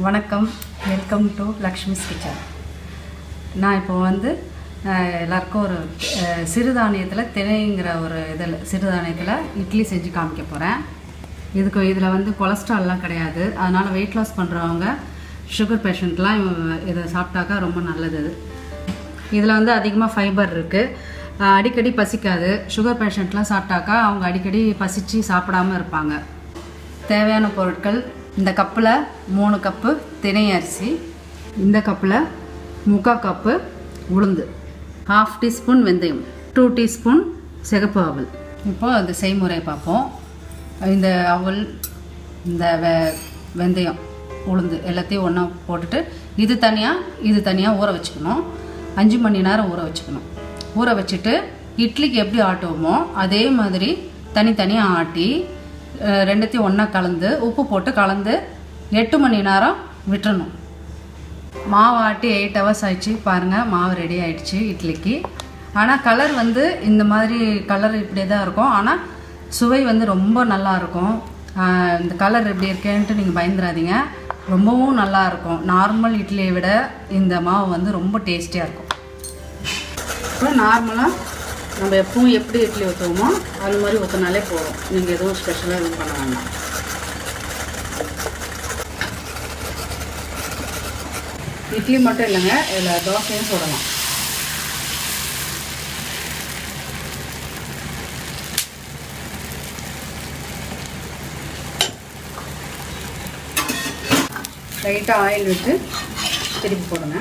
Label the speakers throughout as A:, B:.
A: வணக்கம் welcome to Lakshmi's kitchen நான் இப்போ வந்து அஹ், எல்லாருக்கும் ஒரு அஹ், சிறுதானியத்தில் திணைங்கிற ஒரு இதில் சிறுதானியத்தில் இட்லி செஞ்சு காமிக்க போகிறேன் இதுக்கு இதில் வந்து கொலஸ்ட்ரால்லாம் கிடையாது அதனால் வெயிட் லாஸ் பண்ணுறவங்க சுகர் பேஷண்ட்லாம் இதை சாப்பிட்டாக்கா ரொம்ப நல்லது இது இதில் வந்து அதிகமாக ஃபைபர் இருக்குது அடிக்கடி பசிக்காது சுகர் பேஷண்ட்லாம் சாப்பிட்டாக்கா அவங்க அடிக்கடி பசிச்சு சாப்பிடாம இருப்பாங்க தேவையான பொருட்கள் இந்த கப்பில் மூணு கப்பு திணை அரிசி இந்த கப்பில் முக்கால் கப்பு உளுந்து ஹாஃப் டீஸ்பூன் வெந்தயம் டூ டீஸ்பூன் சிகப்பு அவல் இப்போ அந்த செய்முறையை பார்ப்போம் இந்த அவல் இந்த வெ வெந்தயம் உளுந்து எல்லாத்தையும் ஒன்றா போட்டுட்டு இது தனியாக இது தனியாக ஊற வச்சுக்கணும் அஞ்சு மணி நேரம் ஊற வச்சுக்கணும் ஊற வச்சுட்டு இட்லிக்கு எப்படி ஆட்டுவோமோ அதே மாதிரி தனித்தனியாக ஆட்டி அஹ், ரெண்டுத்தையும் ஒன்றா கலந்து உப்பு போட்டு கலந்து எட்டு மணி நேரம் விட்டுறணும் மாவு ஆட்டி எயிட் ஹவர்ஸ் ஆயிடுச்சு பாருங்கள் மாவு ரெடி ஆயிடுச்சு இட்லிக்கு ஆனால் கலர் வந்து இந்த மாதிரி கலர் இப்படியே தான் இருக்கும் ஆனால் சுவை வந்து ரொம்ப நல்லா இருக்கும் ஆஹ் இந்த கலர் எப்படி இருக்கேன்ட்டு நீங்கள் பயந்துடாதீங்க ரொம்பவும் நல்லா இருக்கும் நார்மல் இட்லியை விட இந்த மாவு வந்து ரொம்ப டேஸ்டியாக இருக்கும் இப்போ நார்மலாக நம்ம எப்பவும் எப்படி இட்லி ஊற்றுவோமோ அது மாதிரி ஊற்றினாலே போதும் நீங்கள் எதுவும் ஸ்பெஷலாக எதுவும் பண்ண வேண்டாம் இட்லி மட்டும் இல்லைங்க இதில் தோசையும் சுடலாம் லைட்டாக ஆயில் விட்டு திருப்பி போடுங்க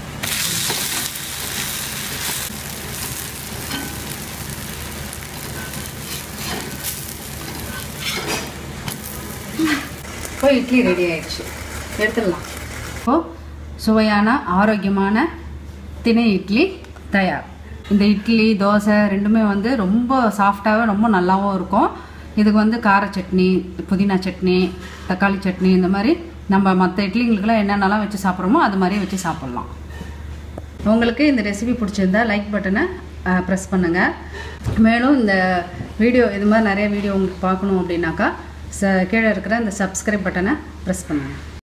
A: இப்போ இட்லி ரெடி ஆயிடுச்சு எடுத்துடலாம் இப்போ சுவையான ஆரோக்கியமான திணை இட்லி தயார் இந்த இட்லி தோசை ரெண்டுமே வந்து ரொம்ப சாஃப்டாகவும் ரொம்ப நல்லாவும் இருக்கும் இதுக்கு வந்து கார சட்னி புதினா சட்னி தக்காளி சட்னி இந்த மாதிரி நம்ம மற்ற இட்லிங்களுக்கெல்லாம் என்னென்னலாம் வச்சு சாப்பிட்றோமோ அது மாதிரி வச்சு சாப்பிட்லாம் உங்களுக்கு இந்த ரெசிபி பிடிச்சிருந்தா லைக் பட்டனை ப்ரெஸ் பண்ணுங்கள் மேலும் இந்த வீடியோ இது மாதிரி நிறைய வீடியோ உங்களுக்கு பார்க்கணும் அப்படின்னாக்கா ச கீழே இருக்கிற இந்த சப்ஸ்கிரைப் பட்டனை ப்ரெஸ் பண்ணுங்கள்